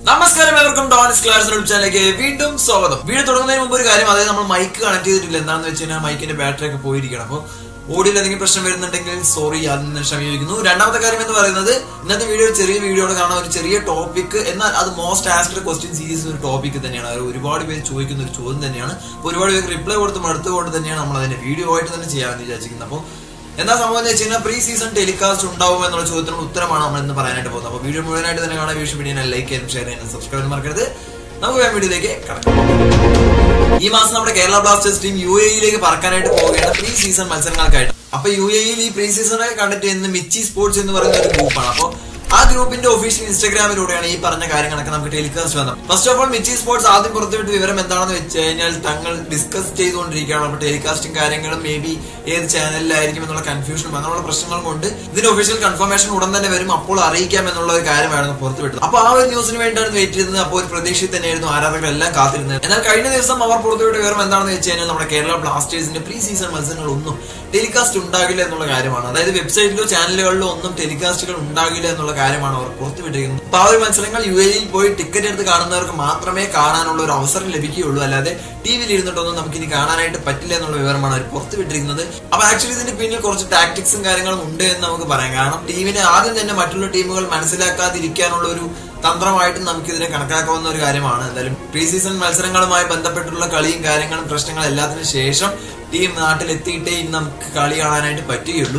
നമസ്കാരം എവർക്കും dawns class ചാനലിലേക്ക് വീണ്ടും സ്വാഗതം വീഡിയോ തുടങ്ങുന്നതിന് മുമ്പ് ഒരു കാര്യം അതായത് നമ്മൾ മൈക്ക് കണക്ട് ചെയ്തിട്ടില്ല എന്താണെന്ന് വെച്ച് കഴിഞ്ഞാൽ മൈക്കിന്റെ ബാറ്ററി ഒക്കെ പോയിരിക്കണം അപ്പോൾ ഓഡിയോയിൽ എന്തെങ്കിലും പ്രശ്നം വരുന്നുണ്ടെങ്കിൽ സോറി അതിന് ക്ഷമിക്കുന്നു രണ്ടാമത്തെ കാര്യം എന്ന് പറയുന്നത് ഇന്നത്തെ വീഡിയോ ഒരു ചെറിയ വീഡിയോ കാണാൻ ഒരു ചെറിയ ടോപ്പിക് എന്നാൽ അത് മോസ്റ്റ് ആസ്ക്ഡ് ക്വസ്റ്റ്യൻ സീരീസ് ഒരു ടോപ്പിക് തന്നെയാണ് അത് ഒരുപാട് പേര് ചോദിക്കുന്ന ഒരു ചോദ്യം തന്നെയാണ് അപ്പോൾ ഒരുപാട് പേർക്ക് റിപ്ലൈ കൊടുത്ത് മടുത്തുകൊണ്ട് തന്നെയാണ് നമ്മൾ അതിന്റെ വീഡിയോ ആയിട്ട് തന്നെ ചെയ്യാമെന്ന് വിചാരിക്കുന്നത് അപ്പോൾ എന്താ സംഭവം എന്ന് വെച്ച് കഴിഞ്ഞാൽ പ്രീ സീസൺ ടെലികാസ്റ്റ് ഉണ്ടാവും എന്നുള്ള ചോദ്യത്തിനുള്ള ഉത്തരമാണ് നമ്മൾ ഇന്ന് പറയാനായിട്ട് പോകുന്നത് അപ്പോൾ വീഡിയോ മുഴുവനായിട്ട് തന്നെ കാണാൻ വീഡിയോ വീഡിയോ ലൈക്ക് ചെയ്യാനും ഷെയർ ചെയ്യാനും സബ്സ്ക്രൈബ് ചെയ്യാൻ മറക്കരുത് നമുക്ക് വേഗം വീഡിയോയിലേക്ക് കടക്കാം ഈ മാസം നമ്മുടെ കേരള ബ്ലാസ്റ്റേഴ്സ് ടീം യു എയിലേക്ക് പറക്കാനായിട്ട് പോവുകയാണ് പ്രീ സീസൺ മത്സരങ്ങൾക്കായിട്ട് അപ്പൊ യു എയിൽ ഈ പ്രീ സീസണൊക്കെ കണ്ടിട്ട് ഇന്ന് മിച്ചി സ്പോർട്സ് എന്ന് പറയുന്ന ഒരു ഗ്രൂപ്പാണ് അപ്പോൾ ആ ഗ്രൂപ്പിന്റെ ഒഫീഷ്യൽ ഇൻസ്റ്റാഗ്രാമിലൂടെയാണ് ഈ പറഞ്ഞ കാര്യങ്ങളൊക്കെ നമുക്ക് ടെലികാസ്റ്റ് വന്നത് ഫസ്റ്റ് ഓഫ് ഓൾ മിച്ചി സ്പോർട്സ് ആദ്യം പുറത്തുവിട്ട വിവരം എന്താണെന്ന് വെച്ച് കഴിഞ്ഞാൽ തങ്ങൾ ഡിസ്കസ് ചെയ്തുകൊണ്ടിരിക്കുകയാണ് അപ്പോൾ ടെലികാസ്റ്റിംഗ് കാര്യങ്ങളും മേ ബി ഏത് ചാനലിലായിരിക്കും എന്നുള്ള കൺഫ്യൂഷനും അങ്ങനെയുള്ള പ്രശ്നങ്ങൾ കൊണ്ട് ഇതിന്റെ ഒഫീഷ്യൽ കൺഫർമേഷൻ ഉടൻ തന്നെ വരും അപ്പോൾ അറിയിക്കാം എന്നുള്ള ഒരു കാര്യമായിരുന്നു പുറത്തുവിട്ടത് അപ്പോൾ ആ ഒരു ന്യൂസിന് വേണ്ടിയാണ് വെയിറ്റ് ചെയ്തത് അപ്പോൾ ഒരു പ്രതീക്ഷയിൽ തന്നെയായിരുന്നു ആരാധകരെല്ലാം കാത്തിരുന്നത് എന്നാൽ കഴിഞ്ഞ ദിവസം അവർ പുറത്തുവിട്ട വിവരം എന്താണെന്ന് വെച്ച് കഴിഞ്ഞാൽ നമ്മുടെ കേരള ബ്ലാസ്റ്റേഴ്സിന്റെ പ്രീ സീസൺ മത്സരങ്ങളൊന്നും ടെലികാസ്റ്റ് ഉണ്ടാകില്ല എന്നുള്ള കാര്യമാണ് അതായത് വെബ്സൈറ്റിലോ ചാനലുകളിലോ ഒന്നും ടെലികാസ്റ്റുകൾ ഉണ്ടാകില്ല എന്നുള്ള കാര്യമാണ് അവർ പുറത്തുവിട്ടിരിക്കുന്നത് അപ്പൊ ആ ഒരു മത്സരങ്ങൾ യു എയിൽ പോയി ടിക്കറ്റ് എടുത്ത് കാണുന്നവർക്ക് മാത്രമേ കാണാനുള്ള ഒരു അവസരം ലഭിക്കുകയുള്ളൂ അല്ലാതെ ടി വിയിൽ ഇരുന്നിട്ടൊന്നും നമുക്ക് ഇനി കാണാനായിട്ട് പറ്റില്ല എന്നുള്ള വിവരമാണ് അവർ പുറത്തുവിട്ടിരിക്കുന്നത് അപ്പൊ ആക്ച്വലി ഇതിന്റെ പിന്നിൽ കുറച്ച് ടാക്ടിക്സും കാര്യങ്ങളും ഉണ്ട് എന്ന് നമുക്ക് പറയാം കാരണം ടീമിനെ ആദ്യം തന്നെ മറ്റുള്ള ടീമുകൾ മനസ്സിലാക്കാതിരിക്കാനുള്ള ഒരു തന്ത്രമായിട്ട് നമുക്ക് ഇതിനെ കണക്കാക്കാവുന്ന ഒരു കാര്യമാണ് എന്തായാലും പ്രീ സീസൺ മത്സരങ്ങളുമായി ബന്ധപ്പെട്ടുള്ള കളിയും കാര്യങ്ങളും പ്രശ്നങ്ങളും എല്ലാത്തിനും ശേഷം ടീം നാട്ടിലെത്തിയിട്ടേ ഇന്ന് നമുക്ക് കളി കാണാനായിട്ട് പറ്റുകയുള്ളൂ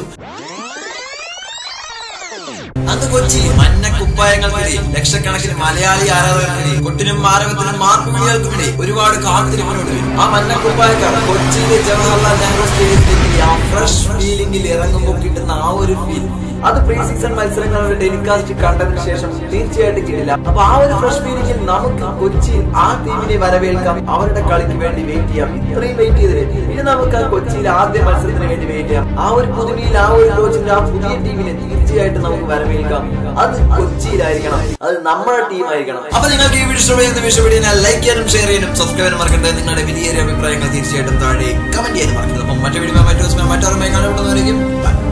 അന്ന് കൊച്ചി മഞ്ഞ കുപ്പായങ്ങൾക്കിടയിൽ ലക്ഷക്കണക്കിന് മലയാളി ആരാധകർക്കിടയിൽ കൊട്ടിനും മാരകത്തിനും മാർക്കുമിടികൾക്കുമിടയിൽ ഒരുപാട് കാത്തിരിപ്പിനൊടുവിൽ ആ മഞ്ഞ കുപ്പായക്കാർ കൊച്ചിയിലെ ജവഹർലാൽ നെഹ്റു സ്റ്റേഡിയത്തിലേക്ക് ആ ഫ്രഷ് ഫീലിംഗിൽ ഇറങ്ങുമ്പോൾ കിട്ടുന്ന ആ ഒരു ഫീൽ അത് പ്രീ സീസൺ മത്സരങ്ങളുടെ ടെലികാസ്റ്റ് കണ്ടതിന് ശേഷം തീർച്ചയായിട്ടും കിട്ടില്ല അപ്പൊ ആ ഒരു ഫ്രഷ് ഫീലിംഗിൽ നമുക്ക് കൊച്ചി ആ ടീമിനെ വരവേൽക്കാം അവരുടെ കളിക്ക് വേണ്ടി വെയിറ്റ് ചെയ്യാം ഇത്രയും വെയിറ്റ് ചെയ്തിട്ട് ഇനി നമുക്ക് ആ കൊച്ചിയിൽ ആദ്യ മത്സരത്തിന് വേണ്ടി വെയിറ്റ് ചെയ്യാം ആ ഒരു പുതുമയിൽ ആ ഒരു കോച്ചിന്റെ ആ പുതിയ ടീമിനെ തീർച്ചയായിട്ടും നമുക്ക് വരവേൽക്കാം അത് കൊച്ചിയിലായിരിക്കണം അത് നമ്മുടെ ടീം ആയിരിക്കണം അപ്പൊ നിങ്ങൾക്ക് ഈ വീഡിയോ ഇഷ്ടപ്പെടുന്ന വിഷയം വീഡിയോ ലൈക്ക് ചെയ്യാനും ഷെയർ ചെയ്യാനും സബ്സ്ക്രൈബ് ചെയ്യാനും മറക്കട്ടെ നിങ്ങളുടെ വലിയ അഭിപ്രായങ്ങൾ തീർച്ചയായിട്ടും താഴെ കമന്റ് ചെയ്യാനും മറക്കരുത് അപ്പം മറ്റു വീഡിയോ മറ്റു ദിവസം മറ്റൊരു കാണുന്നവരേക്കും ബൈ